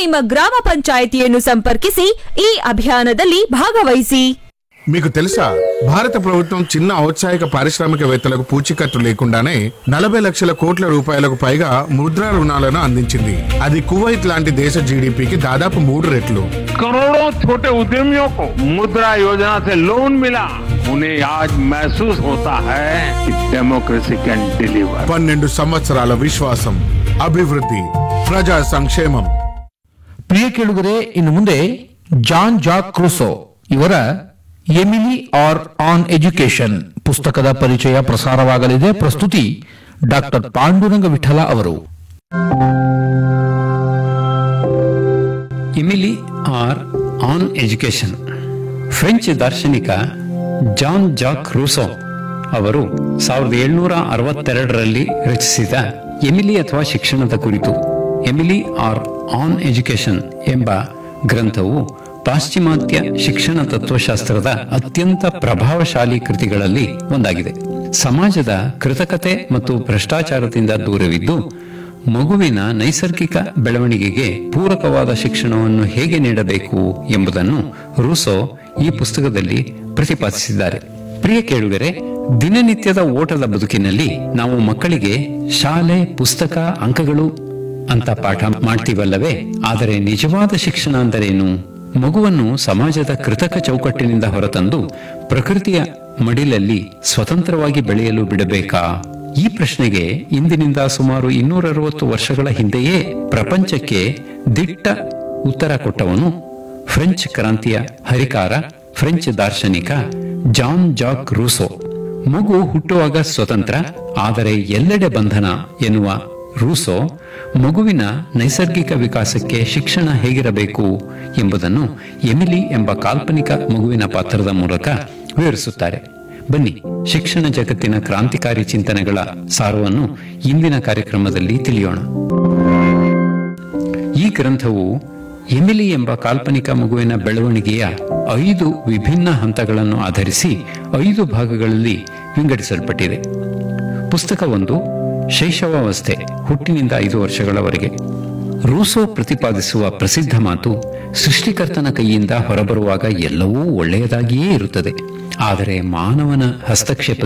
ನಿಮ್ಮ ಗ್ರಾಮ ಪಂಚಾಯಿತಿಯನ್ನು ಸಂಪರ್ಕಿಸಿ ಈ ಅಭಿಯಾನದಲ್ಲಿ భాగవహిಸಿ మీకు తెలుసా భారత ప్రభుత్వం చిన్న ఔత్సాహిక పారిశ్రామికవేత్తలకు పూచీకత్తు లేకుండానే నలభై లక్షల కోట్ల రూపాయలకు పైగా ముద్రా రుణాలను అందించింది అది కువైట్ లాంటి దేశ జీడిపికి దాదాపు మూడు రెట్లు करोड़ों छोटे उद्यमियों को मुद्रा योजना से लोन मिला उन्हें आज महसूस होता है कि डेमोक्रेसी कैन डिलीवर పన్నెండు సంవత్సరాల విశ్వాసం అభివృద్ధి ప్రజా సంక్షేమం ಪ್ರಿಯ ಕೇಳುಗರೆ ಇನ್ನು ಮುಂದೆ ಜಾನ್ ಜಾಕ್ ಕ್ರೂಸೋ ಇವರ ಎಮಿಲಿ ಆರ್ ಆನ್ ಎಜುಕೇಶನ್ ಪುಸ್ತಕದ ಪರಿಚಯ ಪ್ರಸಾರವಾಗಲಿದೆ ಪ್ರಸ್ತುತಿ ಡಾಕ್ಟರ್ ಪಾಂಡುರಂಗ ವಿಠಲ ಅವರು Emile or on education French ದಾರ್ಶನಿಕ ಜಾನ್ ಜಾಕ್ ರೂಸೋ ಅವರು ಸಾವಿರದ ಏಳ್ನೂರ ಅರವತ್ತೆರಡರಲ್ಲಿ ರಚಿಸಿದ ಎಮಿಲಿ ಅಥವಾ ಶಿಕ್ಷಣದ ಕುರಿತು ಎಮಿಲಿ ಆರ್ ಆನ್ ಎಜುಕೇಶನ್ ಎಂಬ ಗ್ರಂಥವು ಪಾಶ್ಚಿಮಾತ್ಯ ಶಿಕ್ಷಣ ತತ್ವಶಾಸ್ತ್ರದ ಅತ್ಯಂತ ಪ್ರಭಾವಶಾಲಿ ಕೃತಿಗಳಲ್ಲಿ ಒಂದಾಗಿದೆ ಸಮಾಜದ ಕೃತಕತೆ ಮತ್ತು ಭ್ರಷ್ಟಾಚಾರದಿಂದ ದೂರವಿದ್ದು ಮಗುವಿನ ನೈಸರ್ಗಿಕ ಬೆಳವಣಿಗೆಗೆ ಪೂರಕವಾದ ಶಿಕ್ಷಣವನ್ನು ಹೇಗೆ ನೀಡಬೇಕು ಎಂಬುದನ್ನು ರೂಸೋ ಈ ಪುಸ್ತಕದಲ್ಲಿ ಪ್ರತಿಪಾದಿಸಿದ್ದಾರೆ ಪ್ರಿಯ ಕೇಳುಗರೆ ದಿನನಿತ್ಯದ ಓಟದ ಬದುಕಿನಲ್ಲಿ ನಾವು ಮಕ್ಕಳಿಗೆ ಶಾಲೆ ಪುಸ್ತಕ ಅಂಕಗಳು ಅಂತ ಪಾಠ ಮಾಡ್ತೀವಲ್ಲವೇ ಆದರೆ ನಿಜವಾದ ಶಿಕ್ಷಣ ಅಂದರೇನು ಮಗುವನ್ನು ಸಮಾಜದ ಕೃತಕ ಚೌಕಟ್ಟಿನಿಂದ ಹೊರತಂದು ಪ್ರಕೃತಿಯ ಮಡಿಲಲ್ಲಿ ಸ್ವತಂತ್ರವಾಗಿ ಬೆಳೆಯಲು ಬಿಡಬೇಕಾ ಈ ಪ್ರಶ್ನೆಗೆ ಇಂದಿನಿಂದ ಸುಮಾರು ಇನ್ನೂರ ಅರವತ್ತು ವರ್ಷಗಳ ಹಿಂದೆಯೇ ಪ್ರಪಂಚಕ್ಕೆ ದಿಟ್ಟ ಉತ್ತರ ಕೊಟ್ಟವನು ಫ್ರೆಂಚ್ ಕ್ರಾಂತಿಯ ಹರಿಕಾರ ಫ್ರೆಂಚ್ ದಾರ್ಶನಿಕ ಜಾನ್ ಜಾಕ್ ರೂಸೋ ಮಗು ಹುಟ್ಟುವಾಗ ಸ್ವತಂತ್ರ ಆದರೆ ಎಲ್ಲೆಡೆ ಬಂಧನ ಎನ್ನುವ ರೂಸೋ ಮಗುವಿನ ನೈಸರ್ಗಿಕ ವಿಕಾಸಕ್ಕೆ ಶಿಕ್ಷಣ ಹೇಗಿರಬೇಕು ಎಂಬುದನ್ನು ಎಮಿಲಿ ಎಂಬ ಕಾಲ್ಪನಿಕ ಮಗುವಿನ ಪಾತ್ರದ ಮೂಲಕ ವಿವರಿಸುತ್ತಾರೆ ಬನ್ನಿ ಶಿಕ್ಷಣ ಜಗತ್ತಿನ ಕ್ರಾಂತಿಕಾರಿ ಚಿಂತನೆಗಳ ಸಾರವನ್ನು ಇಂದಿನ ಕಾರ್ಯಕ್ರಮದಲ್ಲಿ ತಿಳಿಯೋಣ ಈ ಗ್ರಂಥವು ಎಮಿಲಿ ಎಂಬ ಕಾಲ್ಪನಿಕ ಮಗುವಿನ ಬೆಳವಣಿಗೆಯ ಐದು ವಿಭಿನ್ನ ಹಂತಗಳನ್ನು ಆಧರಿಸಿ ಐದು ಭಾಗಗಳಲ್ಲಿ ವಿಂಗಡಿಸಲ್ಪಟ್ಟಿದೆ ಪುಸ್ತಕ ಒಂದು ಶೈಶವಾವಸ್ಥೆ ಹುಟ್ಟಿನಿಂದ ಐದು ವರ್ಷಗಳವರೆಗೆ ರೂಸೋ ಪ್ರತಿಪಾದಿಸುವ ಪ್ರಸಿದ್ಧ ಮಾತು ಸೃಷ್ಟಿಕರ್ತನ ಕೈಯಿಂದ ಹೊರಬರುವಾಗ ಎಲ್ಲವೂ ಒಳ್ಳೆಯದಾಗಿಯೇ ಇರುತ್ತದೆ ಆದರೆ ಮಾನವನ ಹಸ್ತಕ್ಷೇಪದಿಂದ